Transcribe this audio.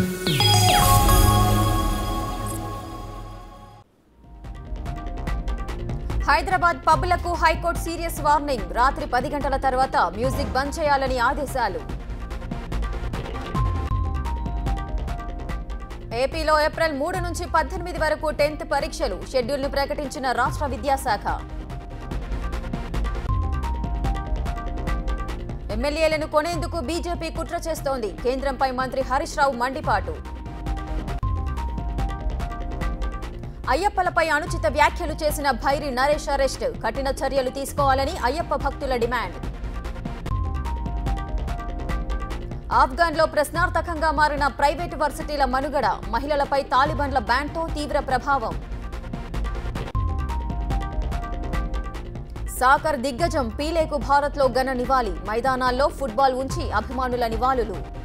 హైదరాబాద్ పబ్లకు high court serious warning రాత్రి పది గంటల తర్వాత మ్యూజిక్ బంద్ చేయాలని ఆదేశాలు ఏపీలో ఏప్రిల్ మూడు నుంచి పద్దెనిమిది వరకు టెన్త్ పరీక్షలు షెడ్యూల్ను ప్రకటించిన రాష్ట్ర విద్యాశాఖ ఎమ్మెల్యేలను కొనేందుకు బీజేపీ కుట్ర చేస్తోంది కేంద్రంపై మంత్రి హరీష్ రావు మండిపాటు అయ్యప్పలపై అనుచిత వ్యాఖ్యలు చేసిన భైరి నరేష్ అరెస్ట్ కఠిన చర్యలు తీసుకోవాలని అయ్యప్ప భక్తుల డిమాండ్ ఆఫ్ఘన్లో ప్రశ్నార్థకంగా మారిన ప్రైవేటు వర్సిటీల మనుగడ మహిళలపై తాలిబాన్ల బ్యాన్తో తీవ్ర ప్రభావం సాకర్ దిగ్గజం పీలేకు భారత్లో ఘన నివాళి మైదానాల్లో ఫుట్బాల్ ఉంచి అభిమానుల నివాళులు